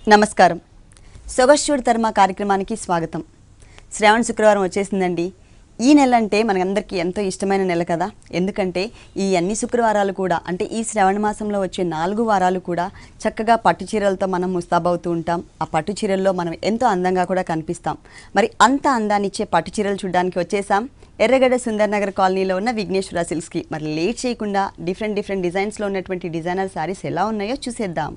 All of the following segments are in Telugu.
నమస్కారం సొగశ్చూడ్ తర్మ కార్యక్రమానికి స్వాగతం శ్రావణ శుక్రవారం వచ్చేసిందండి ఈ నెల అంటే మనందరికీ ఎంతో ఇష్టమైన నెల కదా ఎందుకంటే ఈ అన్ని శుక్రవారాలు కూడా అంటే ఈ శ్రావణ మాసంలో వచ్చే నాలుగు వారాలు కూడా చక్కగా పట్టు చీరలతో మనం ముస్తాబవుతూ ఉంటాం ఆ పట్టు చీరల్లో మనం ఎంతో అందంగా కూడా కనిపిస్తాం మరి అంత అందాన్ని ఇచ్చే పట్టు చీరలు చూడడానికి వచ్చేసాం ఎర్రగడ్డ సుందర్ నగర్ కాలనీలో ఉన్న విఘ్నేశ్వర సిల్క్స్కి మరి లేట్ చేయకుండా డిఫరెంట్ డిఫరెంట్ డిజైన్స్లో ఉన్నటువంటి డిజైనర్ శారీస్ ఎలా ఉన్నాయో చూసేద్దాం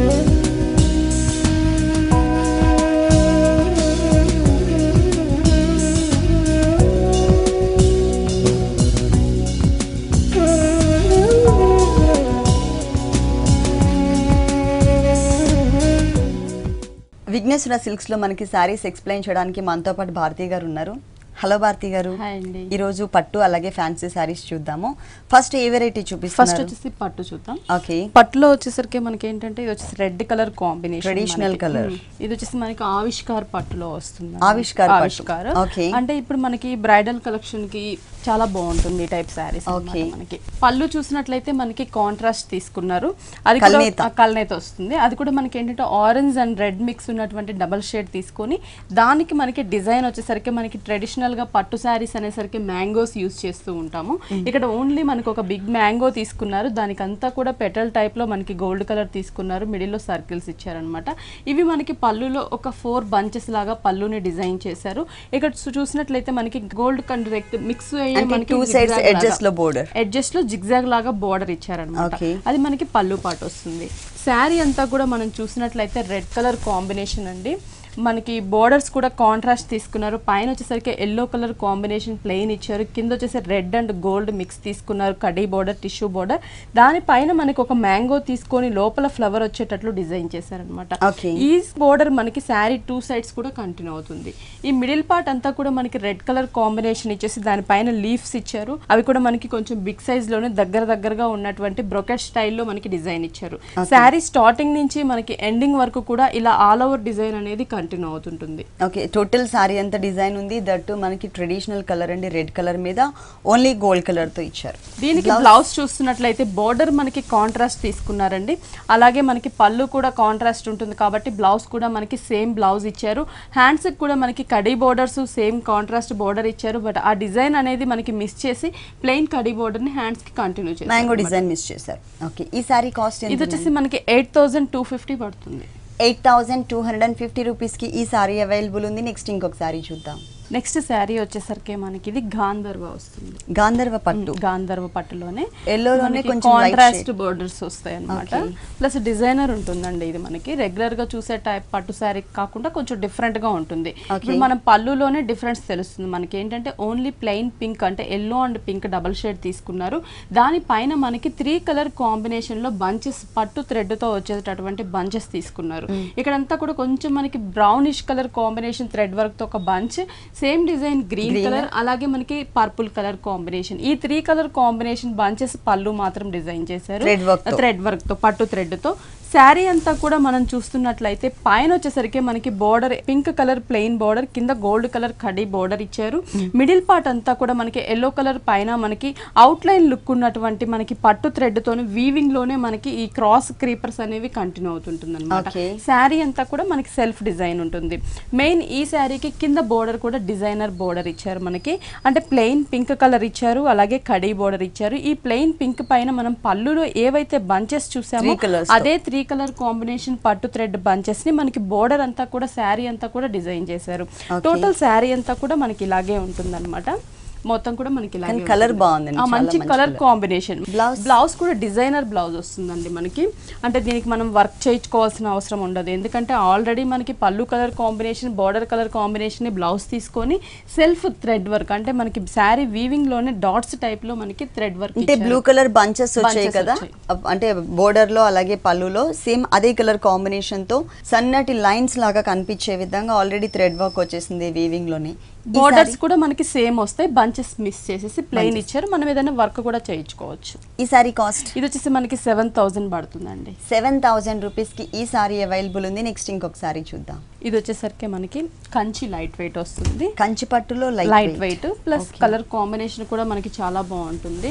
విఘ్నేశ్వర సిల్క్స్లో మనకి శారీస్ ఎక్స్ప్లెయిన్ చేయడానికి మనతో పాటు భారతి గారు ఉన్నారు హలో భారతి గారు హాయ్ అండి ఈరోజు పట్టు అలాగే ఫ్యాన్సీ శారీస్ చూద్దాము ఫస్ట్ ఏ వెరైటీ ఫస్ట్ చూపిస్తున్నారు వచ్చేసి పట్టు చూద్దాం ఓకే పట్టులో వచ్చేసరికి మనకి ఏంటంటే ఇది వచ్చేసి red colour combination Traditional colour. ఇది వచ్చేసి మనకి ఆవిష్కార్ పట్టులో వస్తుంది ఆవిష్కార్ పట్టు. ఆవిష్కార్ Okay. అంటే ఇప్పుడు మనకి బ్రైడల్ కలెక్షన్ కి చాలా బాగుంటుంది ఈ టైప్ శారీస్ Okay. మనకి పళ్ళు చూసినట్లయితే మనకి కాంట్రాస్ట్ తీసుకున్నారు అది కల్నేత. కూడా కల్నేత వస్తుంది అది కూడా మనకి ఏంటంటే ఆరెంజ్ అండ్ రెడ్ మిక్స్ ఉన్నటువంటి డబల్ షేడ్ తీసుకొని దానికి మనకి డిజైన్ వచ్చేసరికి మనకి ట్రెడిషనల్ గా పట్టు శారీస్ అనేసరికి మ్యాంగోస్ యూస్ చేస్తూ ఉంటాము ఇక్కడ ఓన్లీ మనకి ఒక బిగ్ మ్యాంగో తీసుకున్నారు దానికి అంతా కూడా పెటల్ టైప్ లో మనకి గోల్డ్ కలర్ తీసుకున్నారు మిడిల్ లో సర్కిల్స్ ఇచ్చారనమాట ఇవి మనకి పళ్ళులో ఒక ఫోర్ బంచెస్ లాగా పళ్ళుని డిజైన్ చేశారు ఇక్కడ చూ- చూసినట్లయితే మనకి గోల్డ్ కండ్ మిక్స్ అంటే two sides edges లో border. ఎడ్జెస్ లో జిగ్జాగ్ లాగా బోర్డర్ ఇచ్చారనమాట Okay. అది మనకి పళ్ళు పాటు వస్తుంది శారీ అంతా కూడా మనం చూసినట్లయితే రెడ్ కలర్ కాంబినేషన్ అండి మనకి బోర్డర్స్ కూడా కాంట్రాస్ట్ తీసుకున్నారు పైన వచ్చేసరికి ఎల్లో కలర్ కాంబినేషన్ ప్లెయిన్ ఇచ్చారు కింద వచ్చేసి రెడ్ అండ్ గోల్డ్ మిక్స్ తీసుకున్నారు కడీ బోర్డర్ టిష్యూ బోర్డర్ దానిపైన మనకి ఒక మ్యాంగో తీసుకొని లోపల ఫ్లవర్ వచ్చేటట్లు డిజైన్ చేశారనమాట Okay. ఈ బోర్డర్ మనకి శారీ టూ సైడ్స్ కూడా కంటిన్యూ అవుతుంది ఈ మిడిల్ పార్ట్ అంతా కూడా మనకి రెడ్ కలర్ కాంబినేషన్ ఇచ్చేసి దానిపైన లీవ్స్ ఇచ్చారు అవి కూడా మనకి కొంచెం బిగ్ సైజ్ లోనే దగ్గర దగ్గరగా ఉన్నటువంటి బ్రొకెట్ స్టైల్లో మనకి డిజైన్ ఇచ్చారు శారీ స్టార్టింగ్ నుంచి మనకి ఎండింగ్ వరకు కూడా ఇలా ఆల్ ఓవర్ డిజైన్ అనేది కంటిన్యూ అవుతుంటుంది ఓకే టోటల్ సారీ అంత డిజైన్ ఉంది దట్టు మనకి ట్రెడిషనల్ కలర్ అండి రెడ్ కలర్ మీద ఓన్లీ గోల్డ్ కలర్ తో ఇచ్చారు దీనికి బ్లౌజ్ చూస్తున్నట్లయితే బోర్డర్ మనకి కాంట్రాస్ట్ తీసుకున్నారండి అలాగే మనకి పళ్ళు కూడా కాంట్రాస్ట్ ఉంటుంది కాబట్టి బ్లౌజ్ కూడా మనకి సేమ్ బ్లౌజ్ ఇచ్చారు హ్యాండ్స్ కూడా మనకి కడీ బోర్డర్స్ సేమ్ కాంట్రాస్ట్ బోర్డర్ ఇచ్చారు బట్ ఆ డిజైన్ అనేది మనకి మిస్ చేసి ప్లెయిన్ కడీ బోర్డర్ ని హ్యాండ్స్ కి కంటిన్యూ చేశారు మ్యాంగో డిజైన్ మిస్ చేశారు ఓకే ఈ సారీ కాస్ట్ ఇది వచ్చేసి మనకి ఎయిట్ థౌసండ్ టూ ఫిఫ్టీ పడుతుంది eight thousand two hundred and fifty రూపీస్కి ఈ సారీ అవైలబుల్ ఉంది నెక్స్ట్ ఇంకొక సారీ చూద్దాం నెక్స్ట్ శారీ వచ్చేసరికి మనకి ఇది గాంధర్వ వస్తుంది గాంధర్వ పట్టు గాంధర్వ పట్టులోనే Yellow లోనే మనకి కొంచెం light కాంట్రాస్ట్ shade. బోర్డర్స్ వస్తాయి అనమాట Okay. ప్లస్ డిజైనర్ ఉంటుందండి ఇది మనకి రెగ్యులర్ గా చూసే టైప్ పట్టు శారీ కాకుండా కొంచెం డిఫరెంట్ గా ఉంటుంది ఇప్పుడు మనం పళ్ళులోనే డిఫరెన్స్ తెలుస్తుంది మనకి ఏంటంటే ఓన్లీ ప్లెయిన్ పింక్ అంటే yellow and pink double shade తీసుకున్నారు దానిపైన మనకి త్రీ కలర్ కాంబినేషన్ లో బంచెస్ పట్టు థ్రెడ్ తో వచ్చేటటువంటి బంచెస్ తీసుకున్నారు ఇక్కడంతా కూడా కొంచెం మనకి brownish colour combination thread work తో ఒక bunch same design green colour అలాగే మనకి పర్పుల్ కలర్ కాంబినేషన్ ఈ త్రీ కలర్ కాంబినేషన్ బంచెస్ పళ్ళు మాత్రం డిజైన్ చేశారు Thread work తో. థ్రెడ్ వర్క్ తో పట్టు థ్రెడ్ తో శారీ అంతా కూడా మనం చూస్తున్నట్లయితే పైన వచ్చేసరికి మనకి border pink colour plain border కింద గోల్డ్ కలర్ కడీ బోర్డర్ ఇచ్చారు మిడిల్ పార్ట్ అంతా కూడా మనకి ఎల్లో కలర్ పైన మనకి అవుట్ లైన్ లుక్ ఉన్నటువంటి మనకి పట్టు థ్రెడ్ తోని వీవింగ్ లోనే మనకి ఈ క్రాస్ క్రీపర్స్ అనేవి కంటిన్యూ అవుతుంటుంది అనమాట Okay. శారీ అంతా కూడా మనకి సెల్ఫ్ డిజైన్ ఉంటుంది మెయిన్ ఈ శారీకి కింద బోర్డర్ కూడా డిజైనర్ బోర్డర్ ఇచ్చారు మనకి అంటే ప్లెయిన్ పింక్ కలర్ ఇచ్చారు అలాగే కడీ బోర్డర్ ఇచ్చారు ఈ ప్లెయిన్ పింక్ పైన మనం పళ్ళులో ఏవైతే బంచెస్ చూసామో Three colours అదే త్రీ కలర్ కాంబినేషన్ పట్టు థ్రెడ్ బంచెస్ ని మనకి బోర్డర్ అంతా కూడా శారీ అంతా కూడా డిజైన్ చేశారు Okay. టోటల్ శారీ అంతా కూడా మనకి ఇలాగే ఉంటుంది మొత్తం కూడా మనకి ఇలాగే కానీ colour ఉంటుంది. బాగుందండి, ఆ, చాలా మంచి మంచి colour colour. Combination Blouse? Blouse కూడా డిజైనర్ బ్లౌజ్ వస్తుందండి మనకి అంటే దీనికి మనం వర్క్ చేయించుకోవాల్సిన అవసరం ఉండదు ఎందుకంటే ఆల్రెడీ మనకి పళ్ళు colour combination border colour combination blouse తీసుకొని సెల్ఫ్ థ్రెడ్ వర్క్ అంటే మనకి శారీ వీవింగ్ లోనే డాట్స్ టైప్ లో మనకి థ్రెడ్ వర్క్ అంటే బ్లూ కలర్ బంచెస్ వచ్చాయి Bunches కదా వచ్చాయి. అప్- అంటే బోర్డర్ లో అలాగే పళ్ళులో సేమ్ అదే కలర్ కాంబినేషన్ తో సన్నటి లైన్స్ లాగా కనిపించే విధంగా ఆల్రెడీ థ్రెడ్ వర్క్ వచ్చేసింది వీవింగ్ లోనే ఈ బోర్డర్స్ saree- కూడా మనకి సేమ్ వస్తాయి బంచెస్ మిస్ చేసేసి ప్లెయిన్ ఇచ్చారు మనం ఏదైనా వర్క్ కూడా చేయించుకోవచ్చు ఈ సారీ కాస్ట్ ఇది వచ్చేసి మనకి సెవెన్ థౌసండ్ పడుతుందండి సెవెన్ థౌసండ్ రూపీస్ కి ఈ సారీ అవైలబుల్ ఉంది నెక్స్ట్ ఇంకొక సారీ చూద్దాం ఇది వచ్చేసరికి మనకి కంచి లైట్ వెయిట్ వస్తుంది కంచి పట్టులో light light weight plus colour combination కూడా మనకి చాలా బాగుంటుంది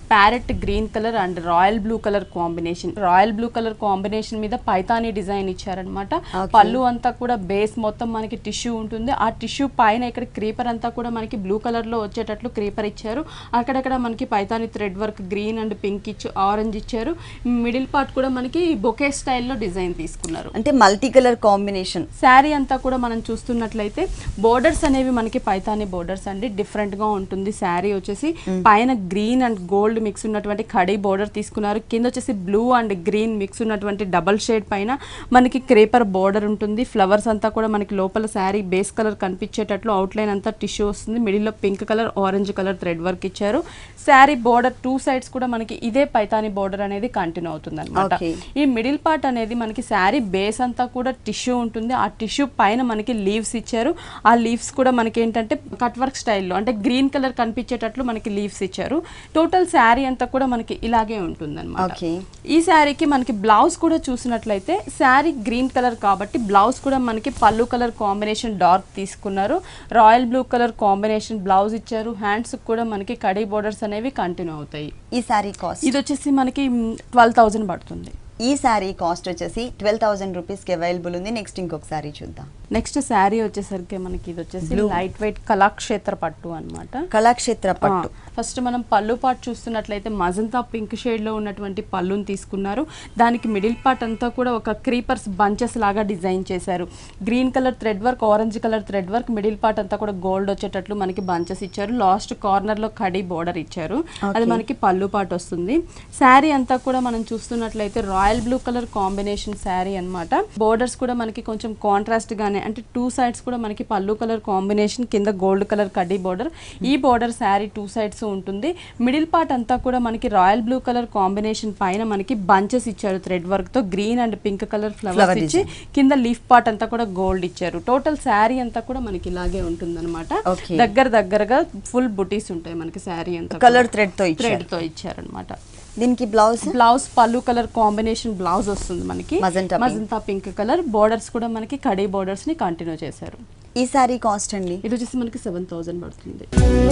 parrot green colour and royal blue colour combination royal blue colour combination మీద పైతానీ డిజైన్ ఇచ్చారనమాట Okay. పళ్ళు అంతా కూడా బేస్ మొత్తం మనకి టిష్యూ ఉంటుంది ఆ టిష్యూ పైన ఇక్కడ క్రీపర్ అంతా కూడా మనకి బ్లూ కలర్ లో వచ్చేటట్లు క్రీపర్ ఇచ్చారు అక్కడక్కడ మనకి Paithani thread work green and pink ఇచ్చి ఆరెంజ్ ఇచ్చారు మిడిల్ పార్ట్ కూడా మనకి బొకే స్టైల్లో డిజైన్ తీసుకున్నారు అంటే మల్టీ కలర్ కాంబినేషన్ శారీ అంతా కూడా మనం చూస్తున్నట్లయితే బోర్డర్స్ అనేవి మనకి పైతాని బోర్డర్స్ అండి డిఫరెంట్ గా ఉంటుంది శారీ వచ్చేసి పైన గ్రీన్ అండ్ గోల్డ్ మిక్స్ ఉన్నటువంటి కడీ బోర్డర్ తీసుకున్నారు కింద వచ్చేసి బ్లూ అండ్ గ్రీన్ మిక్స్ ఉన్నటువంటి డబల్ షేడ్ పైన మనకి క్రేపర్ బోర్డర్ ఉంటుంది ఫ్లవర్స్ అంతా కూడా మనకి లోపల శారీ బేస్ కలర్ కనిపించేటట్లు అవుట్లైన్ అంతా టిష్యూ వస్తుంది మిడిల్ లో pink colour orange colour thread work ఇచ్చారు శారీ బోర్డర్ టూ సైడ్స్ కూడా మనకి ఇదే పైతాని బోర్డర్ అనేది కంటిన్యూ అవుతుంది Okay. ఈ మిడిల్ పార్ట్ అనేది మనకి శారీ బేస్ అంతా కూడా టిష్యూ ఉంటుంది ఆ టిష్యూ పైన మనకి లీవ్స్ ఇచ్చారు ఆ లీవ్స్ కూడా మనకి ఏంటంటే కట్ వర్క్ స్టైల్లో అంటే గ్రీన్ కలర్ కనిపించేటట్లు మనకి లీవ్స్ ఇచ్చారు టోటల్ శారీ అంతా కూడా మనకి ఇలాగే ఉంటుంది Okay. ఈ శారీకి మనకి బ్లౌజ్ కూడా చూసినట్లయితే శారీ గ్రీన్ కలర్ కాబట్టి బ్లౌజ్ కూడా మనకి పళ్ళు కలర్ కాంబినేషన్ డార్క్ తీసుకున్నారు royal blue colour combination blouse ఇచ్చారు హ్యాండ్స్ కూడా మనకి కడీ బోర్డర్స్ అనేవి కంటిన్యూ అవుతాయి ఈ శారీ కాస్ట్ ఇది వచ్చేసి మనకి ట్వెల్వ్ థౌజండ్ పడుతుంది ఈ శారీ కాస్ట్ వచ్చేసి ట్వెల్వ్ థౌసండ్ రూపీస్కి అవైలబుల్ ఉంది నెక్స్ట్ ఇంకొక శారీ చూద్దాం నెక్స్ట్ శారీ వచ్చేసరికి మనకి ఇది వచ్చేసి లైట్ వెయిట్ కళాక్షేత్ర పట్టు అన్నమాట కళాక్షేత్ర పట్టు ఫస్ట్ మనం పళ్ళు పార్ట్ చూస్తున్నట్లయితే మజంతా పింక్ షేడ్ లో ఉన్నటువంటి పళ్ళుని తీసుకున్నారు దానికి మిడిల్ పార్ట్ అంతా కూడా ఒక క్రీపర్స్ బంచెస్ లాగా డిజైన్ చేశారు green colour thread work orange colour thread work middle part అంతా కూడా గోల్డ్ వచ్చేటట్లు మనకి బంచెస్ ఇచ్చారు లాస్ట్ కార్నర్ లో కడి బోర్డర్ ఇచ్చారు అది మనకి పళ్ళు పార్ట్ వస్తుంది శారీ అంతా కూడా మనం చూస్తున్నట్లయితే royal blue colour combination sari అన్నమాట బోర్డర్స్ కూడా మనకి కొంచెం కాంట్రాస్ట్ గానే అంటే టూ సైడ్స్ కూడా మనకి పళ్ళు కలర్ కాంబినేషన్ కింద గోల్డ్ కలర్ కడ్డీ బోర్డర్ ఈ బోర్డర్ శారీ టూ సైడ్స్ ఉంటుంది మిడిల్ పార్ట్ అంతా కూడా మనకి రాయల్ బ్లూ కలర్ కాంబినేషన్ పైన మనకి బంచెస్ ఇచ్చారు థ్రెడ్ వర్క్ తో green and pink colour Flower flowers ఇచ్చి కింద లీఫ్ పార్ట్ అంతా కూడా గోల్డ్ ఇచ్చారు టోటల్ శారీ అంతా కూడా మనకి ఇలాగే ఉంటుంది Okay. దగ్గర దగ్గరగా ఫుల్ బుటీస్ ఉంటాయి మనకి శారీ అంతా కలర్ థ్రెడ్ తో ఇచ్చారు థ్రెడ్ తో ఇచ్చారనమాట దీనికి బ్లౌజ్ బ్లౌజ్ పళ్ళు కలర్ కాంబినేషన్ బ్లౌజ్ వస్తుంది మనకి Magenta pink. Magenta pink colour borders కూడా మనకి కడీ బోర్డర్స్ ని కంటిన్యూ చేశారు ఈ శారీ కాస్ట్ అండి ఇది వచ్చేసి మనకి సెవెన్ థౌసండ్ పడుతుంది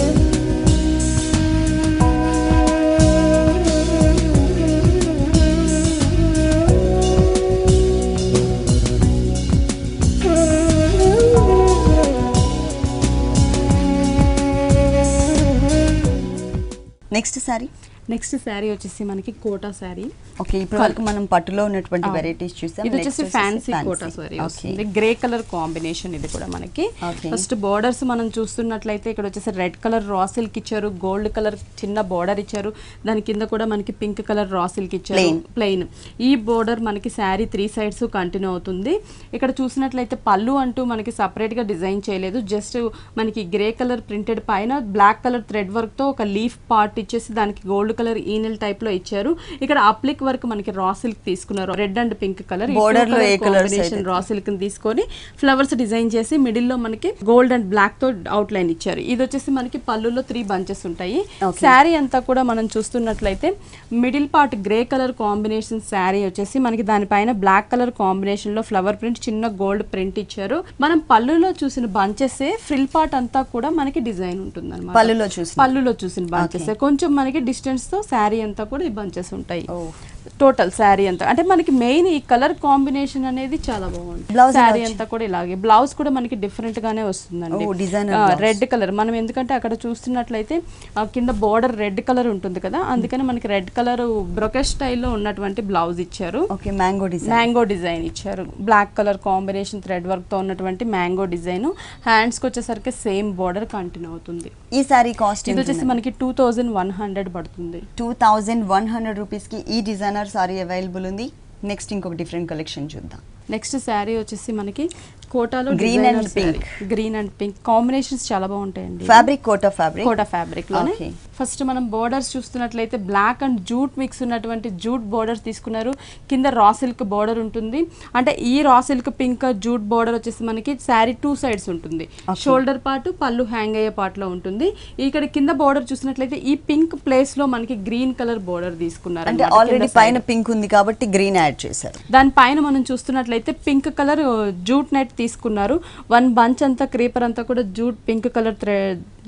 నెక్స్ట్ శారీ నెక్స్ట్ శారీ వచ్చేసి మనకి కోటా శారీ ఓకే ఇప్పటి వరకు మనం పట్టులో ఉన్నటువంటి వెరైటీస్ చూసాం ఇది వచ్చేసి ఫ్యాన్సీ కోటా సారీ వస్తుంది గ్రే కలర్ కాంబినేషన్ ఇది కూడా మనకి Okay. ఫస్ట్ బోర్డర్స్ మనం చూస్తున్నట్లయితే ఇక్కడ వచ్చేసి రెడ్ కలర్ రా సిల్క్ ఇచ్చారు గోల్డ్ కలర్ చిన్న బోర్డర్ ఇచ్చారు దాని కింద కూడా మనకి పింక్ కలర్ రా సిల్క్ ఇచ్చారు Plain. ప్లెయిన్ ఈ బోర్డర్ మనకి శారీ త్రీ సైడ్స్ కంటిన్యూ అవుతుంది ఇక్కడ చూసినట్లయితే పళ్ళు అంటూ మనకి సపరేట్ గా డిజైన్ చేయలేదు జస్ట్ మనకి గ్రే కలర్ ప్రింటెడ్ పైన బ్లాక్ కలర్ థ్రెడ్ వర్క్ తో ఒక లీఫ్ పార్ట్ ఇచ్చేసి దానికి గోల్డ్ కలర్ ఈనెల్ టైప్ లో ఇచ్చారు ఇక్కడ అప్లిక్ వర్క్ మనకి రా సిల్క్ తీసుకున్నారు red and pink colour Border లో ఏ colours అయితే? రా సిల్క్ తీసుకొని ఫ్లవర్స్ డిజైన్ చేసి మిడిల్ లో మనకి గోల్డ్ అండ్ బ్లాక్ తో అవుట్ లైన్ ఇచ్చారు ఇది వచ్చేసి మనకి పళ్ళులో త్రీ బంచెస్ ఉంటాయి Okay. శారీ అంతా కూడా మనం చూస్తున్నట్లయితే middle part grey colour combination sari వచ్చేసి మనకి దానిపైన బ్లాక్ కలర్ కాంబినేషన్ లో ఫ్లవర్ ప్రింట్ చిన్న గోల్డ్ ప్రింట్ ఇచ్చారు మనం పళ్ళులో చూసిన బంచెస్ ఫ్రిల్ పార్ట్ అంతా కూడా మనకి డిజైన్ ఉంటుంది పళ్ళులో చూసిన పళ్ళులో చూసిన బంచెస్ కొంచెం మనకి డిస్టెన్స్ తో శారీ అంతా కూడా ఈ బంచెస్ ఉంటాయి ఓ. టోటల్ శారీ అంతా అంటే మనకి మెయిన్ ఈ కలర్ కాంబినేషన్ అనేది చాలా బాగుంది Blouse ఎలా శారీ అంతా కూడా ఇలాగే బ్లౌజ్ కూడా మనకి డిఫరెంట్ గానే వస్తుందండి ఓ, designer blouse. రెడ్ కలర్ మనం ఎందుకంటే అక్కడ చూస్తున్నట్లయితే ఆ కింద బోర్డర్ రెడ్ కలర్ ఉంటుంది కదా అందుకని మనకి రెడ్ కలర్ బ్రొకెట్ స్టైల్లో ఉన్నటువంటి బ్లౌజ్ ఇచ్చారు okay mango design mango design ఇచ్చారు black colour combination thread work తో ఉన్నటువంటి మ్యాంగో డిజైన్ హ్యాండ్స్ కి వచ్చేసరికి సేమ్ బోర్డర్ కంటిన్యూ అవుతుంది ఈ శారీ కాస్ట్ ఇది వచ్చేసి మనకి టూ థౌజండ్ వన్ హండ్రెడ్ పడుతుంది టూ థౌజండ్ వన్ హండ్రెడ్ రూపీస్కి ఈ డిజైనర్ సారీ అవైలబుల్ ఉంది నెక్స్ట్ ఇంకొక డిఫరెంట్ కలెక్షన్ చూద్దాం నెక్స్ట్ శారీ వచ్చేసి మనకి కోటాలో Green and pink. Green and pink combinations చాలా బాగుంటాయండి fabric Kota fabric Kota fabric లోనే Okay. ఫస్ట్ మనం బోర్డర్స్ చూస్తున్నట్లయితే బ్లాక్ అండ్ జూట్ మిక్స్ ఉన్నటువంటి జూట్ బోర్డర్స్ తీసుకున్నారు కింద రా సిల్క్ బోర్డర్ ఉంటుంది అంటే ఈ raw silk pink jute border వచ్చేసి మనకి శారీ టూ సైడ్స్ ఉంటుంది షోల్డర్ పార్ట్ పళ్ళు హ్యాంగ్ అయ్యే part లో ఉంటుంది ఇక్కడ కింద బోర్డర్ చూసినట్లయితే ఈ పింక్ ప్లేస్ లో మనకి గ్రీన్ కలర్ బోర్డర్ తీసుకున్నారు అంటే అన్నమాట ఆల్రెడీ కింద side. పైన పింక్ ఉంది కాబట్టి గ్రీన్ యాడ్ చేశారు దానిపైన మనం చూస్తున్నట్లయితే పింక్ కలర్ జూట్ నెట్ తీసుకున్నారు వన్ బంచ్ అంతా క్రీపర్ అంతా కూడా జూట్ పింక్ కలర్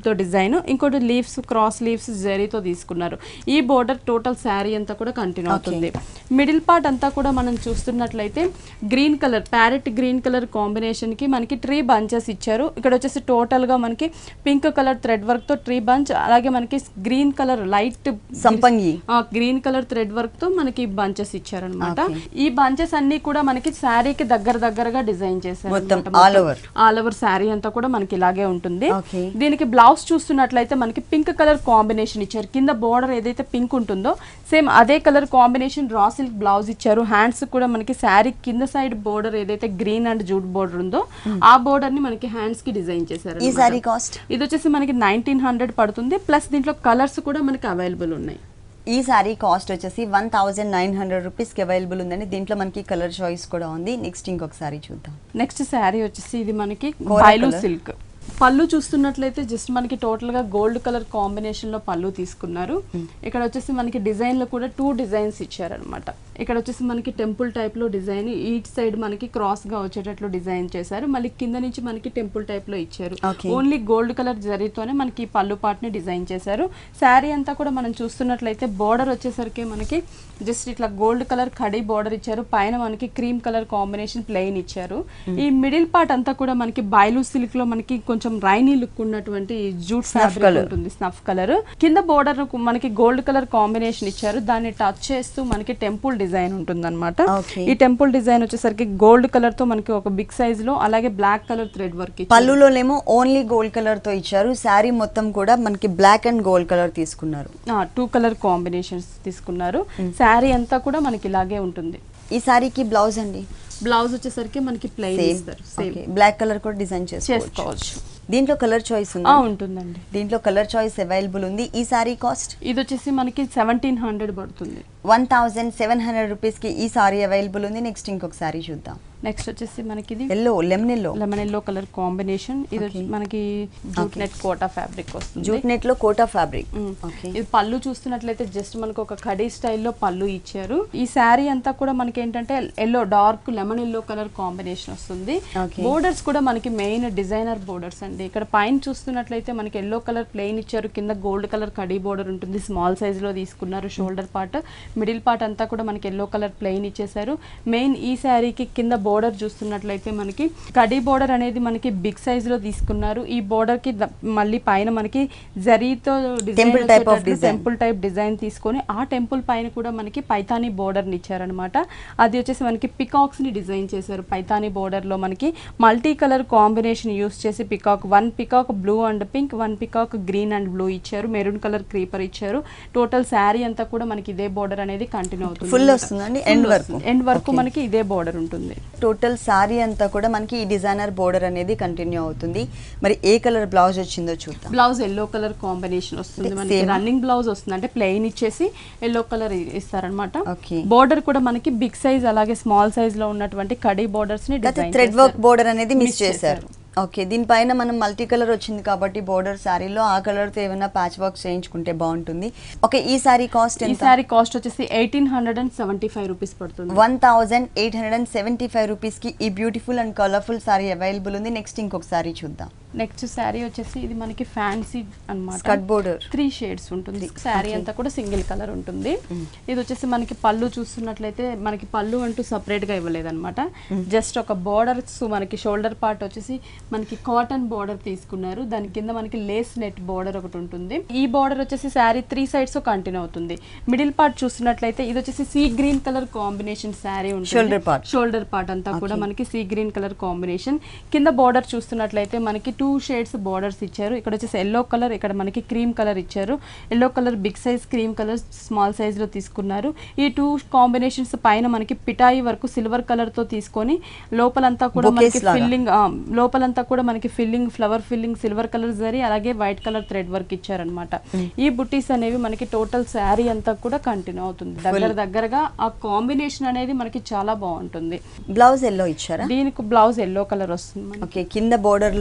తో డిజైన్ ఇంకోటి లీవ్స్ క్రాస్ లీవ్స్ జరీతో తీసుకున్నారు ఈ బోర్డర్ టోటల్ శారీ అంతా కూడా కంటిన్యూ అవుతుంది మిడిల్ పార్ట్ అంతా కూడా మనం చూస్తున్నట్లయితే green colour parrot green colour combination కి మనకి ట్రీ బంచెస్ ఇచ్చారు ఇక్కడ వచ్చేసి టోటల్ గా మనకి పింక్ కలర్ థ్రెడ్ వర్క్ తో ట్రీ బంచ్ అలాగే మనకి గ్రీన్ కలర్ లైట్ సంపంగి గ్రీన్ కలర్ థ్రెడ్ వర్క్ తో మనకి బంచెస్ ఇచ్చారనమాట ఈ బంచెస్ అన్ని కూడా మనకి శారీకి దగ్గర దగ్గరగా డిజైన్ చేశారు మొత్తం అన్నమాట. all over. All over sari అంతా కూడా మనకి ఇలాగే ఉంటుంది Okay. దీనికి బ్లౌజ్ చూస్తున్నట్లయితే మనకి పింక్ కలర్ కాంబినేషన్ ఇచ్చారు కింద బోర్డర్ ఏదైతే పింక్ ఉంటుందో సేమ్ అదే colour combination raw silk blouse ఇచ్చారు హ్యాండ్స్ కూడా మనకి శారీ కింద సైడ్ బోర్డర్ ఏదైతే గ్రీన్ అండ్ జూట్ బోర్డర్ ఉందో ఆ బోర్డర్ ని మనకి హ్యాండ్స్ కి డిజైన్ చేశారు ఈ అన్నమాట. సారీ కాస్ట్ ఇది వచ్చేసి మనకి నైన్టీన్ హండ్రెడ్ పడుతుంది ప్లస్ దీంట్లో కలర్స్ కూడా మనకి అవైలబుల్ ఉన్నాయి ఈ సారీ కాస్ట్ వచ్చేసి వన్ థౌజండ్ నైన్ హండ్రెడ్ రూపీస్కి అవైలబుల్ ఉందండి దీంట్లో మనకి కలర్ చాయిస్ కూడా ఉంది నెక్స్ట్ ఇంకొక సారీ చూద్దాం నెక్స్ట్ శారీ వచ్చేసి ఇది మనకి కోరా బైలు colour. సిల్క్ పళ్ళు చూస్తున్నట్లయితే జస్ట్ మనకి టోటల్ గా గోల్డ్ కలర్ కాంబినేషన్ లో పళ్ళు తీసుకున్నారు ఇక్కడ వచ్చేసి మనకి డిజైన్ లో కూడా టూ డిజైన్స్ ఇచ్చారనమాట ఇక్కడ వచ్చేసి మనకి టెంపుల్ టైప్ లో డిజైన్ ఈచ్ సైడ్ మనకి క్రాస్ గా వచ్చేటట్లు డిజైన్ చేశారు మళ్ళీ కింద నుంచి మనకి టెంపుల్ టైప్ లో ఇచ్చారు Okay. ఓన్లీ గోల్డ్ కలర్ జరీతోనే మనకి ఈ పళ్ళు పార్ట్ ని డిజైన్ చేశారు శారీ అంతా కూడా మనం చూస్తున్నట్లయితే బోర్డర్ వచ్చేసరికి మనకి జస్ట్ ఇట్లా గోల్డ్ కలర్ కడి బోర్డర్ ఇచ్చారు పైన మనకి క్రీమ్ కలర్ కాంబినేషన్ ప్లెయిన్ ఇచ్చారు ఈ మిడిల్ పార్ట్ అంతా కూడా మనకి బైలు సిల్క్ లో మనకి కొంచెం రైనీ లుక్ ఉన్నటువంటి జూట్ ఫ్యాబ్రిక్ colour. ఉంటుంది స్నఫ్ కలర్ కింద బోర్డర్ మనకి గోల్డ్ కలర్ కాంబినేషన్ ఇచ్చారు దాన్ని టచ్ చేస్తూ మనకి టెంపుల్ డిజైన్ ఉంటుంది Okay. ఈ టెంపుల్ డిజైన్ వచ్చేసరికి గోల్డ్ కలర్ తో మనకి ఒక బిగ్ సైజ్ లో అలాగే బ్లాక్ కలర్ థ్రెడ్ వర్క్ పళ్ళులోనేమో ఓన్లీ గోల్డ్ కలర్ తో ఇచ్చారు శారీ మొత్తం కూడా మనకి బ్లాక్ అండ్ గోల్డ్ కలర్ తీసుకున్నారు టూ కలర్ కాంబినేషన్స్ తీసుకున్నారు శారీ అంతా కూడా మనకి ఇలాగే ఉంటుంది ఈ సారీకి బ్లౌజ్ అండి బ్లౌజ్ వచ్చేసరికి మనకి ప్లెయిన్ సేమ్ ఇస్తారు సేమ్ బ్లాక్ కలర్ కూడా డిజైన్ చేసుకోవచ్చు చేసుకోవచ్చు దీంట్లో కలర్ చాయిస్ ఆ, ఉంది ఉంటుందండి దీంట్లో కలర్ చాయిస్ అవైలబుల్ ఉంది ఈ సారీ కాస్ట్ ఇది వచ్చేసి మనకి సెవెంటీన్ హండ్రెడ్ పడుతుంది వన్ థౌజండ్ సెవెన్ హండ్రెడ్ రూపీస్కి ఈ సారీ అవైలబుల్ ఉంది నెక్స్ట్ ఇంకొక సారీ చూద్దాం నెక్స్ట్ వచ్చేసి మనకి ఇది yellow lemon yellow lemon yellow colour combination ఇది వచ్చి Okay. మనకి jute Okay. Net Kota fabric వస్తుంది జూట్ నెట్ లో కోటా ఫ్యాబ్రిక్ మ్మ్. ఓకే ఇది పళ్ళు చూస్తున్నట్లయితే జస్ట్ మనకు ఒక కడీ స్టైల్లో పళ్ళు ఇచ్చారు ఈ శారీ అంతా కూడా మనకి ఏంటంటే yellow dark lemon yellow colour combination వస్తుంది Okay. బోర్డర్స్ కూడా మనకి మెయిన్ డిజైనర్ బోర్డర్స్ అండి ఇక్కడ పైన చూస్తున్నట్లయితే మనకి ఎల్లో కలర్ ప్లెయిన్ ఇచ్చారు కింద గోల్డ్ కలర్ కడీ బోర్డర్ ఉంటుంది స్మాల్ సైజ్ లో తీసుకున్నారు షోల్డర్ పార్ట్ మిడిల్ పార్ట్ అంతా కూడా మనకి ఎల్లో కలర్ ప్లెయిన్ ఇచ్చేసారు మెయిన్ ఈ శారీకి కింద బోర్డర్ చూస్తున్నట్లయితే మనకి కడీ బోర్డర్ అనేది మనకి బిగ్ సైజ్ లో తీసుకున్నారు ఈ బోర్డర్ కి ద- మళ్ళీ పైన మనకి జరీతో Temple type of design. Temple type design తీసుకొని ఆ టెంపుల్ పైన కూడా మనకి పైతానీ బోర్డర్ ని ఇచ్చారనమాట అది వచ్చేసి మనకి పికాక్స్ ని డిజైన్ చేశారు పైతానీ బోర్డర్ లో మనకి మల్టీ కలర్ కాంబినేషన్ యూస్ చేసి peacock one peacock blue and pink one peacock green and blue ఇచ్చారు మెరూన్ కలర్ క్రీపర్ ఇచ్చారు టోటల్ శారీ అంతా కూడా మనకి ఇదే బోర్డర్ అనేది కంటిన్యూ అవుతుంది Full వస్తుందండి? End వరకు? ఎండ్ వరకు Okay. మనకి ఇదే బోర్డర్ ఉంటుంది టోటల్ సారీ అంతా కూడా మనకి ఈ డిజైనర్ బోర్డర్ అనేది కంటిన్యూ అవుతుంది మరి ఏ కలర్ బ్లౌజ్ వచ్చిందో చూద్దాం బ్లౌజ్ ఎల్లో కలర్ కాంబినేషన్ వస్తుంది అంటే మనకి same. రన్నింగ్ బ్లౌజ్ వస్తుంది అంటే ప్లెయిన్ ఇచ్చేసి ఎల్లో కలర్ ఇస్తారనమాట Okay. బోర్డర్ కూడా మనకి బిగ్ సైజ్ అలాగే స్మాల్ సైజ్ లో ఉన్నటువంటి కడీ బోర్డర్స్ ని లేకపోతే డిజైన్ థ్రెడ్ వర్క్ బోర్డర్ అనేది మిస్ Miss చేశారు ఓకే దీనిపైన మనం మల్టీ కలర్ వచ్చింది కాబట్టి బోర్డర్ శారీలో ఆ కలర్ తో ఏమైనా ప్యాచ్ వర్క్ చేయించుకుంటే బాగుంటుంది ఓకే ఈ సారీ కాస్ట్ ఈ ఎంత సారీ కాస్ట్ వచ్చేసి eighteen hundred and seventy five rupees పడుతుంది one thousand eight hundred and seventy five రూపీస్కి ఈ beautiful and colourful sari available ఉంది నెక్స్ట్ ఇంకొక సారీ చూద్దాం నెక్స్ట్ శారీ వచ్చేసి ఇది మనకి ఫ్యాన్సీ అన్నమాట స్కర్ట్ బోర్డర్ త్రీ షేడ్స్ ఉంటుంది శారీ Okay. అంతా కూడా సింగిల్ కలర్ ఉంటుంది ఇది వచ్చేసి మనకి పళ్ళు చూస్తున్నట్లయితే మనకి పళ్ళు అంటూ సపరేట్ గా ఇవ్వలేదన్నమాట జస్ట్ ఒక బోర్డర్స్ మనకి షోల్డర్ పార్ట్ వచ్చేసి మనకి కాటన్ బోర్డర్ తీసుకున్నారు దాని కింద మనకి లేస్ నెట్ బోర్డర్ ఒకటి ఉంటుంది ఈ బోర్డర్ వచ్చేసి శారీ త్రీ సైడ్స్ కంటిన్యూ అవుతుంది మిడిల్ పార్ట్ చూస్తున్నట్లయితే ఇది వచ్చేసి sea green colour combination sari ఉంటుంది Shoulder part. షోల్డర్ పార్ట్ అంతా కూడా Okay. మనకి సీ గ్రీన్ కలర్ కాంబినేషన్ కింద బార్డర్ చూస్తున్నట్లయితే మనకి టూ షేడ్స్ బార్డర్స్ ఇచ్చారు ఇక్కడ వచ్చేసి ఎల్లో కలర్ ఇక్కడ మనకి క్రీమ్ కలర్ ఇచ్చారు yellow colour big size cream colour small size లో తీసుకున్నారు ఈ టూ కాంబినేషన్స్ పైన మనకి పిటాయి వరకు సిల్వర్ కలర్ తో తీసుకొని లోపలంతా కూడా Bouquets మనకి లాగా. ఫిల్లింగ్ లోపలంతా కూడా మనకి filling flower filling silver colour జరీ అలాగే వైట్ కలర్ థ్రెడ్ వర్క్ ఇచ్చారనమాట ఈ బుట్టీస్ అనేవి మనకి టోటల్ శారీ అంతా కూడా కంటిన్యూ అవుతుంది దగ్గర దగ్గరగా ఆ కాంబినేషన్ అనేది మనకి చాలా బాగుంటుంది బ్లౌజ్ ఎల్లో ఇచ్చారా దీనికి బ్లౌజ్ ఎల్లో కలర్ వస్తుంది మనకి ఓకే కింద బోర్డర్ లో స్కర్ట్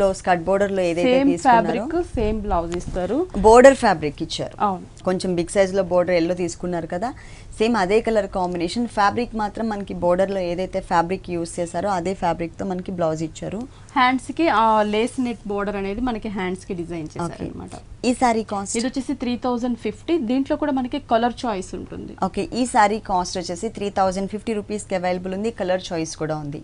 బోర్డర్ లో ఏదైతే సేమ్ తీసుకున్నారో ఫ్యాబ్రిక్ సేమ్ బ్లౌజ్ ఇస్తారు బోర్డర్ ఫ్యాబ్రిక్ ఇచ్చారు అవును కొంచెం బిగ్ సైజ్ లో బోర్డర్ ఎల్లో తీసుకున్నారు కదా సేమ్ అదే కలర్ కాంబినేషన్ ఫ్యాబ్రిక్ మాత్రం మనకి బోర్డర్ లో ఏదైతే ఫ్యాబ్రిక్ యూస్ చేశారో అదే ఫ్యాబ్రిక్ తో మనకి బ్లౌజ్ ఇచ్చారు హ్యాండ్స్ కి ఆ లేస్ నెట్ బోర్డర్ అనేది మనకి హ్యాండ్స్ కి డిజైన్ చేశారు ఓకే అనమాట ఈ సారీ కాస్ట్ ఇది వచ్చేసి త్రీ థౌజండ్ ఫిఫ్టీ దీంట్లో కూడా మనకి కలర్ చాయిస్ ఉంటుంది ఓకే ఈ సారీ కాస్ట్ వచ్చేసి త్రీ థౌజండ్ ఫిఫ్టీ రూపీస్కి అవైలబుల్ ఉంది కలర్ చాయిస్ కూడా ఉంది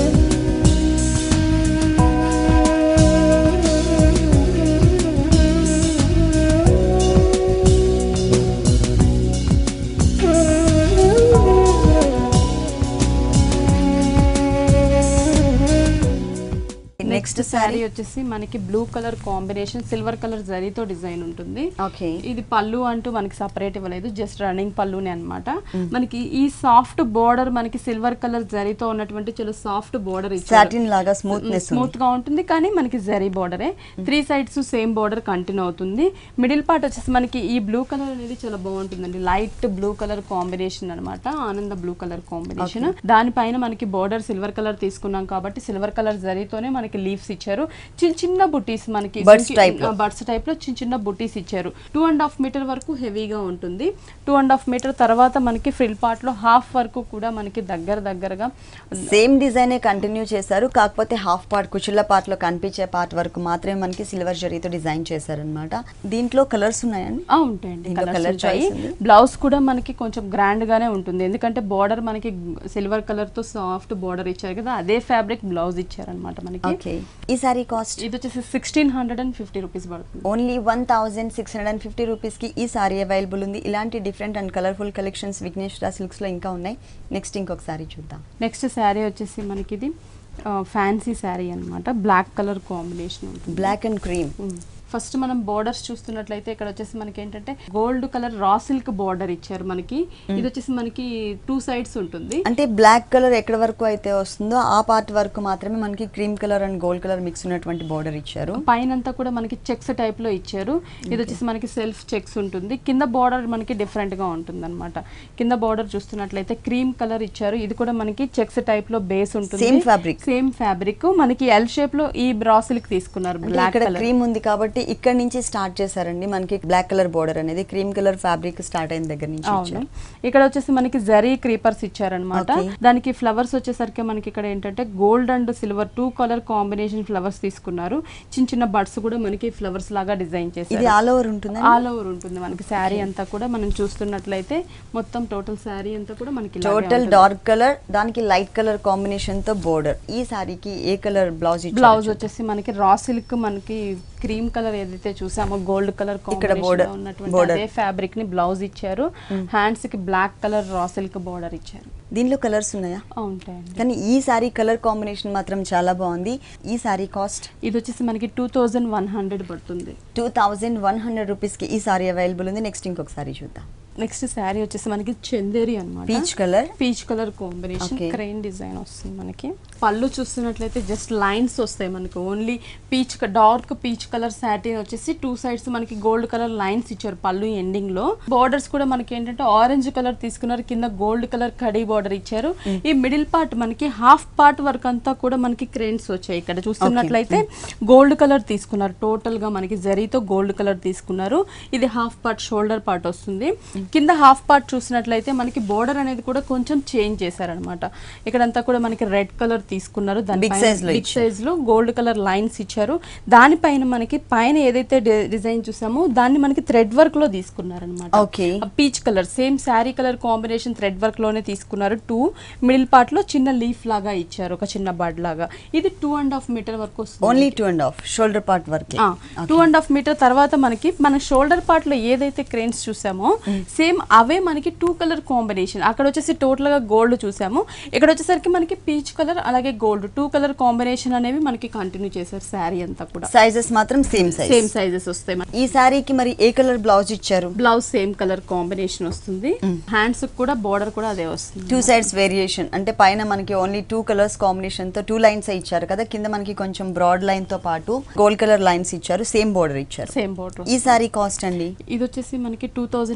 నెక్స్ట్ శారీ వచ్చేసి మనకి blue colour combination silver colour జరీతో డిజైన్ ఉంటుంది ఓకే ఇది పళ్ళు అంటూ మనకి సపరేట్ ఇవ్వలేదు జస్ట్ రన్నింగ్ పళ్ళునే అన్నమాట మనకి ఈ సాఫ్ట్ బోర్డర్ మనకి సిల్వర్ కలర్ జరీతో ఉన్నటువంటి చాలా సాఫ్ట్ బోర్డర్ సాటిన్ లాగా స్మూత్నెస్ స్మూత్ గా ఉంటుంది కానీ మనకి జరీ బోర్డరే three sides same border continue అవుతుంది మిడిల్ పార్ట్ వచ్చేసి మనకి ఈ బ్లూ కలర్ అనేది చాలా బాగుంటుందండి లైట్ బ్లూ కలర్ కాంబినేషన్ అన్నమాట ఆనంద బ్లూ కలర్ కాంబినేషన్ దానిపైన మనకి బోర్డర్ సిల్వర్ కలర్ తీసుకున్నాం కాబట్టి సిల్వర్ కలర్ జరీతోనే మనకి లీవ్స్ ఇచ్చారు చిన్న చిన్న బుటీస్ మనకి Buds type లో. బర్డ్స్ టైప్ లో చిన్న చిన్న బుటీస్ ఇచ్చారు టూ అండ్ హాఫ్ మీటర్ వరకు హెవీగా ఉంటుంది టూ అండ్ హాఫ్ మీటర్ తర్వాత మనకి ఫ్రిల్ పార్ట్ లో హాఫ్ వరకు కూడా మనకి దగ్గర దగ్గరగా సేమ్ డిజైనే కంటిన్యూ చేశారు కాకపోతే హాఫ్ పార్ట్ కుచుళ్ళ పార్ట్ లో కనిపించే పార్ట్ వరకు మాత్రమే మనకి సిల్వర్ జరీతో డిజైన్ చేశారనమాట దీంట్లో కలర్స్ ఉన్నాయండి ఆ, ఉంటాయండి దీంట్లో కలర్స్ colour ఉంటాయి choice ఉంది. బ్లౌజ్ కూడా మనకి కొంచెం గ్రాండ్ గానే ఉంటుంది ఎందుకంటే బార్డర్ మనకి సిల్వర్ కలర్ తో సాఫ్ట్ బార్డర్ ఇచ్చారు కదా అదే ఫ్యాబ్రిక్ బ్లౌజ్ ఇచ్చారనమాట మనకి ఓకే ఈ సారీ కాస్ట్ ఇది వచ్చేసి sixteen hundred and fifty rupees పడుతుంది only one thousand six hundred and fifty రూపీస్కి ఈ సారీ అవైలబుల్ ఉంది ఇలాంటి different and colourful collections Vighneshwara సిల్క్స్లో ఇంకా ఉన్నాయి నెక్స్ట్ ఇంకొక సారీ చూద్దాం నెక్స్ట్ శారీ వచ్చేసి మనకి ఇది ఫ్యాన్సీ శారీ అన్నమాట బ్లాక్ కలర్ కాంబినేషన్ ఉంటుంది బ్లాక్ అండ్ క్రీమ్ ఫస్ట్ మనం బోర్డర్స్ చూస్తున్నట్లయితే ఇక్కడ వచ్చేసి మనకి ఏంటంటే gold colour raw silk border ఇచ్చారు మనకి ఇది వచ్చేసి మనకి టూ సైడ్స్ ఉంటుంది అంటే బ్లాక్ కలర్ ఎక్కడ వరకు అయితే వస్తుందో ఆ పార్ట్ వరకు మాత్రమే మనకి cream colour and gold colour mix ఉన్నటువంటి బార్డర్ ఇచ్చారు పైన అంతా కూడా మనకి చెక్స్ టైప్ లో ఇచ్చారు ఇది వచ్చేసి మనకి సెల్ఫ్ చెక్స్ ఉంటుంది కింద బార్డర్ మనకి డిఫరెంట్ గా ఉంటుంది అనమాట కింద బార్డర్ చూస్తున్నట్లయితే క్రీమ్ కలర్ ఇచ్చారు ఇది కూడా మనకి చెక్స్ టైప్ లో బేస్ ఉంటుంది Same fabric. సేమ్ ఫ్యాబ్రిక్ మనకి ఎల్ షేప్ లో ఈ బ్రాసిల్క్ తీసుకున్నారు అంటే బ్లాక్ ఇక్కడ కలర్ క్రీమ్ ఉంది కాబట్టి ఇక్కడ నుంచి స్టార్ట్ చేశారండి మనకి బ్లాక్ కలర్ బార్డర్ అనేది క్రీమ్ కలర్ ఫ్యాబ్రిక్ స్టార్ట్ అయిన దగ్గర నుంచి అవును ఇచ్చారు ఇక్కడ వచ్చేసి మనకి జరీ క్రీపర్స్ ఇచ్చారనమాట Okay. దానికి ఫ్లవర్స్ వచ్చేసరికి మనకి ఇక్కడ ఏంటంటే gold and silver two colour combination flowers తీసుకున్నారు చిన్న చిన్న బడ్స్ కూడా మనకి ఫ్లవర్స్ లాగా డిజైన్ ఇది చేశారు ఆల్ ఓవర్ ఉంటుందా ఆల్ ఓవర్ ఉంటుంది మనకి శారీ అంతా కూడా మనం చూస్తున్నట్లయితే మొత్తం టోటల్ శారీ అంతా కూడా మనకి ఇలాగే టోటల్ ఉంటుంది. డార్క్ కలర్ దానికి లైట్ కలర్ కాంబినేషన్ తో బోర్డర్ ఈ సారీకి ఏ కలర్ బ్లౌజ్ బ్లౌజ్ వచ్చేసి మనకి రా సిల్క్ మనకి క్రీమ్ కలర్ ఏదైతే చూసామో గోల్డ్ కలర్ ఇక్కడ border- ఉన్నటువంటి border. అదే ఫ్యాబ్రిక్ ని బ్లౌజ్ ఇచ్చారు హ్యాండ్స్ కి black colour raw silk border ఇచ్చారు దీనిలో కలర్స్ ఉన్నాయా ఆ, ఉంటాయండి కానీ ఈ సారీ కలర్ కాంబినేషన్ మాత్రం చాలా బాగుంది ఈ సారీ కాస్ట్ ఇది వచ్చేసి మనకి టూ థౌజండ్ వన్ హండ్రెడ్ పడుతుంది టూ థౌజండ్ వన్ హండ్రెడ్ రూపీస్కి ఈ సారీ అవైలబుల్ ఉంది నెక్స్ట్ ఇంకొక సారీ చూద్దాం నెక్స్ట్ శారీ వచ్చేసి మనకి చందేరి అన్నమాట peach colour peach colour combination Okay. Crane design వస్తుంది మనకి పళ్ళు చూస్తున్నట్లయితే జస్ట్ లైన్స్ వస్తాయి మనకి only peach dark peach colour satin వచ్చేసి టూ సైడ్స్ మనకి గోల్డ్ కలర్ లైన్స్ ఇచ్చారు పళ్ళు ఎండింగ్ లో బోర్డర్స్ కూడా మనకి ఏంటంటే ఆరెంజ్ కలర్ తీసుకున్నారు కింద గోల్డ్ కలర్ కడీ బార్డర్ ఇచ్చారు ఈ మిడిల్ పార్ట్ మనకి హాఫ్ పార్ట్ వరకు అంతా కూడా మనకి క్రెయిన్స్ వచ్చాయి ఇక్కడ చూస్తున్నట్లయితే గోల్డ్ కలర్ తీసుకున్నారు టోటల్ గా మనకి జరీతో గోల్డ్ కలర్ తీసుకున్నారు ఇది హాఫ్ పార్ట్ షోల్డర్ పార్ట్ వస్తుంది కింద హాఫ్ పార్ట్ చూసినట్లయితే మనకి బోర్డర్ అనేది కూడా కొంచెం చేంజ్ చేశారనమాట ఇక్కడంతా కూడా మనకి రెడ్ కలర్ తీసుకున్నారు Big size లో బిగ్ సైజ్ లో గోల్డ్ కలర్ లైన్స్ ఇచ్చారు దానిపైన మనకి పైన ఏదైతే డిజైన్ చూసామో దాన్ని మనకి థ్రెడ్ వర్క్ లో తీసుకున్నారనమాట okay peach colour same sari colour combination thread work లోనే తీసుకున్నారు టూ మిడిల్ పార్ట్ లో చిన్న లీఫ్ లాగా ఇచ్చారు ఒక చిన్న బడ్ లాగా ఇది టూ అండ్ హాఫ్ మీటర్ వరకు వస్తుంది only two and half shoulder part work two and half metre తర్వాత మనకి మన షోల్డర్ పార్ట్ లో ఏదైతే క్రెయిన్స్ చూసామో సేమ్ అవే మనకి టూ కలర్ కాంబినేషన్ అక్కడ వచ్చేసి టోటల్ గా గోల్డ్ చూసాము ఇక్కడ వచ్చేసరికి మనకి పీచ్ కలర్ అలాగే గోల్డ్ టూ కలర్ కాంబినేషన్ అనేవి మనకి కంటిన్యూ చేశారు శారీ అంతా కూడా సైజెస్ మాత్రం సేమ్ సైజ్ సేమ్ సైజెస్ వస్తాయి మనకి. ఈ సారీకి మరి ఏ కలర్ బ్లౌజ్ ఇచ్చారు బ్లౌజ్ సేమ్ కలర్ కాంబినేషన్ వస్తుంది హ్యాండ్స్ కూడా బోర్డర్ కూడా అదే వస్తుంది టూ సైడ్స్ వేరియేషన్ అంటే పైన మనకి ఓన్లీ టూ కలర్స్ కాంబినేషన్ తో టూ లైన్స్ ఇచ్చారు కదా కింద మనకి కొంచెం బ్రాడ్ లైన్ తో పాటు గోల్డ్ కలర్ లైన్స్ ఇచ్చారు సేమ్ బోర్డర్ ఇచ్చారు సేమ్ బోర్డర్ ఈ సారీ కాస్ట్ అండి ఇది వచ్చేసి మనకి two thousand one hundred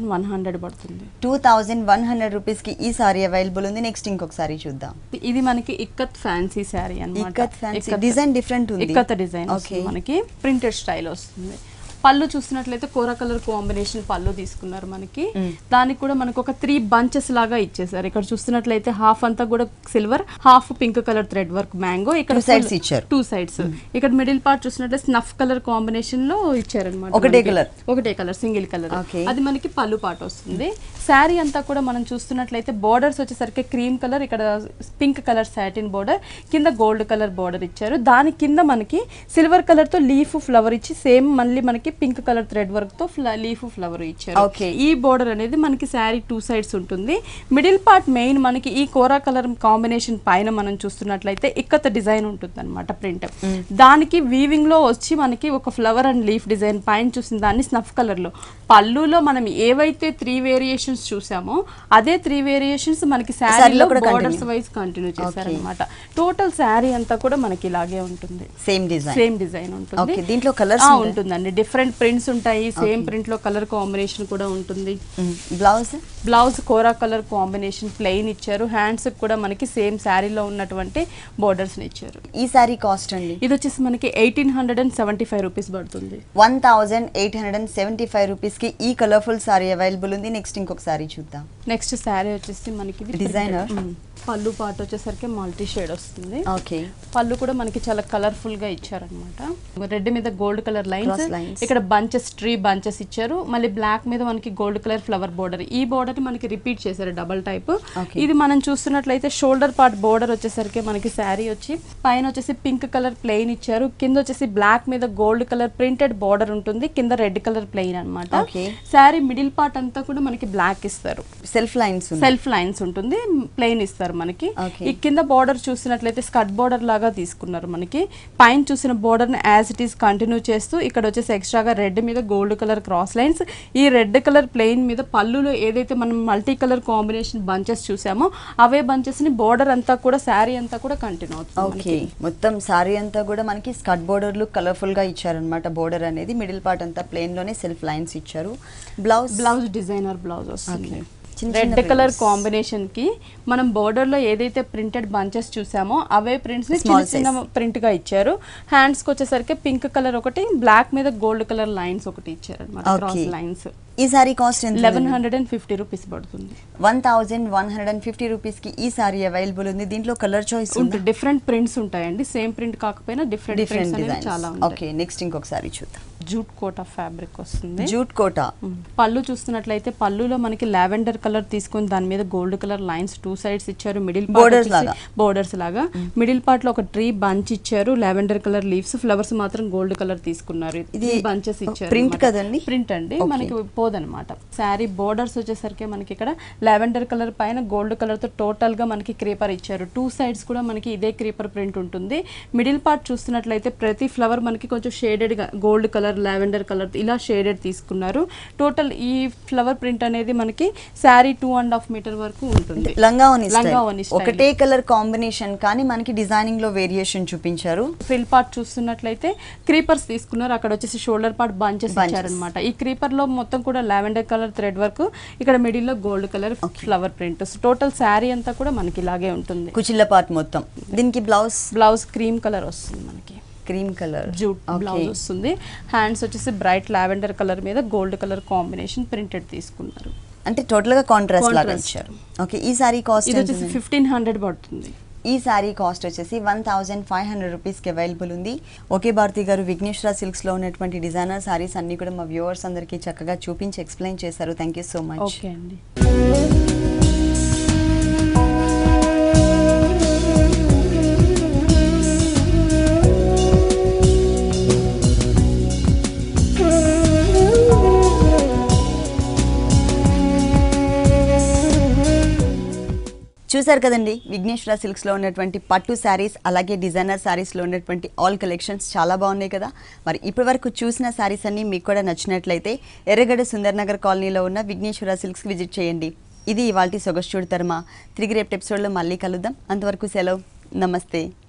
hundred పడుతుంది టూ థౌజండ్ వన్ హండ్రెడ్ రూపీస్కి ఈ సారీ అవైలబుల్ ఉంది నెక్స్ట్ ఇంకొక సారీ చూద్దాం ఇది మనకి ఇక్కత్ ఫ్యాన్సీ శారీ అన్నమాట ikat fancy. Ikat. Design different ఉంది. Ikat design Okay. మనకి ప్రింటెడ్ స్టైల్ వస్తుంది పళ్ళు చూసినట్లయితే కోర కలర్ కాంబినేషన్ పళ్ళు తీసుకున్నారు మనకి దానికి కూడా మనకు ఒక త్రీ బంచెస్ లాగా ఇచ్చేసారు ఇక్కడ చూస్తున్నట్లయితే హాఫ్ అంతా కూడా silver half pink colour thread work mango ఇక్కడ Two sides ఇచ్చారు. టూ సైడ్స్ ఇక్కడ మిడిల్ పార్ట్ చూసినట్లయితే స్నఫ్ కలర్ కాంబినేషన్ లో ఇచ్చారనమాట ఒకటే colour. ఒకటే కలర్ సింగిల్ కలర్ Okay. అది మనకి పళ్ళు పాట వస్తుంది శారీ అంతా కూడా మనం చూస్తున్నట్లయితే బోర్డర్స్ వచ్చేసరికి క్రీమ్ కలర్ ఇక్కడ పింక్ కలర్ సాటిన్ బోర్డర్ కింద గోల్డ్ కలర్ బోర్డర్ ఇచ్చారు దాని కింద మనకి సిల్వర్ కలర్ తో లీఫ్ ఫ్లవర్ ఇచ్చి సేమ్ మళ్ళీ మనకి పింక్ కలర్ థ్రెడ్ వర్క్ తో లీఫ్ ఫ్లవర్ ఇచ్చారు Okay. ఈ బోర్డర్ అనేది మనకి శారీ టూ సైడ్స్ ఉంటుంది మిడిల్ పార్ట్ మెయిన్ మనకి ఈ కోరా కలర్ కాంబినేషన్ పైన మనం చూస్తున్నట్లయితే ఇక్కత డిజైన్ ఉంటుంది అనమాట ప్రింట్ దానికి వీవింగ్ లో వచ్చి మనకి ఒక ఫ్లవర్ అండ్ లీఫ్ డిజైన్ పైన చూసిన దాన్ని స్నఫ్ కలర్ లో పళ్ళులో మనం ఏవైతే త్రీ వేరియేషన్స్ చూసామో అదే త్రీ వేరియేషన్స్ మనకి Saree శారీలో లో కూడా బోర్డర్స్ continue. వైజ్ కంటిన్యూ చేశారనమాట టోటల్ శారీ అంతా కూడా మనకి ఇలాగే ఉంటుంది సేమ్ డిజైన్ సేమ్ డిజైన్ ఉంటుంది Okay, దీంట్లో colours ఆ, ఉంటాయా? ఉంటుందండి డిఫరెంట్ ప్రింట్స్ ఉంటాయి సేమ్ ప్రింట్ లో కలర్ కాంబినేషన్ కూడా ఉంటుంది blouse blouse kora colour combination plain ఇచ్చారు హ్యాండ్స్ కూడా మనకి సేమ్ శారీలో ఉన్నటువంటి బోర్డర్స్ ఇచ్చారు ఈ సారీ కాస్ట్ అండి ఇది వచ్చేసి మనకి eighteen hundred and seventy five rupees పడుతుంది one thousand eight hundred and seventy five రూపీస్కి ఈ కలర్ఫుల్ సారీ అవైలబుల్ ఉంది నెక్స్ట్ ఇంకొక సారీ చూద్దాం నెక్స్ట్ శారీ వచ్చేసి మనకి ఇది Designer? printed. మ్మ్. పళ్ళు పాట వచ్చేసరికి మల్టీ షేడ్ వస్తుంది ఓకే పళ్ళు కూడా మనకి చాలా కలర్ఫుల్ గా ఇచ్చారనమాట రెడ్ మీద gold colour lines Cross lines. ఇక్కడ బంచెస్ ట్రీ బంచెస్ ఇచ్చారు మళ్ళీ బ్లాక్ మీద మనకి గోల్డ్ కలర్ ఫ్లవర్ బోర్డర్ ఈ బోర్డర్ మనకి రిపీట్ చేశారు డబల్ టైప్ Okay. ఇది మనం చూస్తున్నట్లయితే షోల్డర్ పార్ట్ బోర్డర్ వచ్చేసరికి మనకి శారీ వచ్చి పైన వచ్చేసి పింక్ కలర్ ప్లెయిన్ ఇచ్చారు కింద వచ్చేసి బ్లాక్ మీద గోల్డ్ కలర్ ప్రింటెడ్ బోర్డర్ ఉంటుంది కింద రెడ్ కలర్ ప్లెయిన్ అన్నమాట Okay. శారీ మిడిల్ పార్ట్ అంతా కూడా మనకి బ్లాక్ ఇస్తారు సెల్ఫ్ లైన్స్ ఉంది సెల్ఫ్ లైన్స్ ఉంటుంది ప్లెయిన్ ఇస్తారు మనకి Okay. ఈ కింద బార్డర్ చూసినట్లయితే స్కట్ బార్డర్ లాగా తీసుకున్నారు మనకి పైన చూసిన బార్డర్ ని యాజ్ ఇట్ ఈస్ కంటిన్యూ చేస్తూ ఇక్కడ వచ్చేసి ఎక్స్ట్రాగా రెడ్ మీద గోల్డ్ కలర్ క్రాస్ లైన్స్ ఈ రెడ్ కలర్ ప్లెయిన్ మీద పళ్ళులో ఏదైతే మనం మల్టీ కలర్ కాంబినేషన్ బంచెస్ చూసామో అవే బంచెస్ ని బార్డర్ అంతా కూడా శారీ అంతా కూడా కంటిన్యూ అవుతుంది ఓకే మొత్తం సారీ అంతా కూడా మనకి స్కర్ట్ బోర్డర్ లుక్ కలర్ఫుల్ గా ఇచ్చారనమాట బోర్డర్ అనేది మిడిల్ పార్ట్ అంతా ప్లెయిన్ లోనే సెల్ఫ్ లైన్స్ ఇచ్చారు బ్లౌజ్ బ్లౌజ్ డిజైనర్ బ్లౌజ్ వస్తుంది Okay. చిన్న రెడ్ చిన్న కలర్ prints. కాంబినేషన్ కి మనం బోర్డర్ లో ఏదైతే ప్రింటెడ్ బంచెస్ చూసామో అవే ప్రింట్స్ ని Small చిన్న చిన్న ప్రింట్ గా ఇచ్చారు హ్యాండ్స్ కి వచ్చేసరికి పింక్ కలర్ ఒకటి బ్లాక్ మీద గోల్డ్ కలర్ లైన్స్ ఒకటి ఇచ్చారు అనమాట క్రాస్ Okay. లైన్స్ ఈ సారీ కాస్ట్ ఎంత eleven hundred and fifty rupees పడుతుంది one thousand one hundred and fifty rupees కి ఈ సారీ అవైలబుల్ ఉంది దీంట్లో కలర్ చాయిస్ ఉంది ఉంటుంది డిఫరెంట్ ప్రింట్స్ ఉంటాయండి సేమ్ ప్రింట్ కాకపోయినా డిఫరెంట్ డిఫరెంట్ ప్రింట్స్ అనేవి డిజైన్స్ చాలా ఉంటాయి ఓకే నెక్స్ట్ ఇంకొక సారీ చూద్దాం జూట్ కోటా ఫ్యాబ్రిక్ వస్తుంది జూట్ కోటా మ్మ్. పళ్ళు చూస్తున్నట్లయితే పళ్ళులో మనకి లావెండర్ కలర్ తీసుకొని దాని మీద gold colour lines two sides ఇచ్చారు మిడిల్ Borders లాగా. బోర్డర్స్ లాగా మిడిల్ పార్ట్ లో ఒక ట్రీ బంచ్ ఇచ్చారు లావెండర్ కలర్ లీవ్స్ ఫ్లవర్స్ మాత్రం గోల్డ్ కలర్ తీసుకున్నారు ఇది బంచెస్ ఇచ్చారు print అన్నమాట. కదండి? ప్రింట్ అండి Okay. మనకి పోదనమాట శారీ బోర్డర్స్ వచ్చేసరికి మనకి ఇక్కడ లావెండర్ కలర్ పైన గోల్డ్ కలర్ తో టోటల్ గా మనకి క్రీపర్ ఇచ్చారు టూ సైడ్స్ కూడా మనకి ఇదే క్రీపర్ ప్రింట్ ఉంటుంది మిడిల్ పార్ట్ చూస్తున్నట్లయితే ప్రతి ఫ్లవర్ మనకి కొంచెం షేడెడ్ గా గోల్డ్ కలర్ లావెండర్ కలర్ ఇలా షేడెడ్ తీసుకున్నారు టోటల్ ఈ ఫ్లవర్ ప్రింట్ అనేది మనకి sari two and half metre వరకు ఉంటుంది లంగావని లంగావోని స్టైల్ style. ఒకటే కలర్ కాంబినేషన్ కానీ మనకి డిజైనింగ్ లో వేరియేషన్ చూపించారు ఫ్రిల్ పార్ట్ చూస్తున్నట్లయితే క్రీపర్స్ తీసుకున్నారు అక్కడ వచ్చేసి షోల్డర్ పార్ట్ బంచెస్ Bunches. ఇచ్చారనమాట ఈ క్రీపర్ లో మొత్తం కూడా లావెండర్ కలర్ థ్రెడ్ వర్క్ ఇక్కడ మిడిల్ లో gold colour flower print total sari అంతా కూడా మనకి ఇలాగే ఉంటుంది కుచిల్ల పార్ట్ మొత్తం దీనికి బ్లౌజ్ బ్లౌజ్ క్రీమ్ కలర్ వస్తుంది మనకి క్రీమ్ కలర్ జూట్ బ్లౌజ్ వస్తుంది హ్యాండ్స్ వచ్చేసి బ్రైట్ లావెండర్ కలర్ మీద గోల్డ్ కలర్ కాంబినేషన్ ప్రింటెడ్ తీసుకున్నారు అంటే టోటల్ గా కాంట్రాస్ట్ లాగా Contrast. ఇచ్చారు ఓకే ఈ సారీ కాస్ట్ ఇది వచ్చేసి ఫిఫ్టీన్ హండ్రెడ్ పడుతుంది ఈ సారీ కాస్ట్ వచ్చేసి వన్ థౌజండ్ ఫైవ్ హండ్రెడ్ రూపీస్కి అవైలబుల్ ఉంది ఓకే భారతి గారు విఘ్నేశ్వర సిల్క్స్లో ఉన్నటువంటి డిజైనర్ సారీస్ అన్ని కూడా మా వ్యూవర్స్ అందరికీ చక్కగా చూపించి ఎక్స్ప్లెయిన్ చేశారు thank you so much okay అండి చూసారు కదండి విఘ్నేశ్వర సిల్క్స్లో ఉన్నటువంటి పట్టు శారీస్ అలాగే డిజైనర్ శారీస్లో ఉన్నటువంటి ఆల్ కలెక్షన్స్ చాలా బాగున్నాయి కదా మరి ఇప్పటి వరకు చూసిన శారీస్ అన్ని మీకు కూడా నచ్చినట్లయితే ఎర్రగడ్డ సుందర్ నగర్ కాలనీలో ఉన్న విఘ్నేశ్వర సిల్క్స్కి విజిట్ చేయండి ఇది ఇవాళ సొగస్చూడు తర్మ తిరిగి రేపు ఎపిసోడ్లో మళ్ళీ కలుద్దాం అంతవరకు సెలవు నమస్తే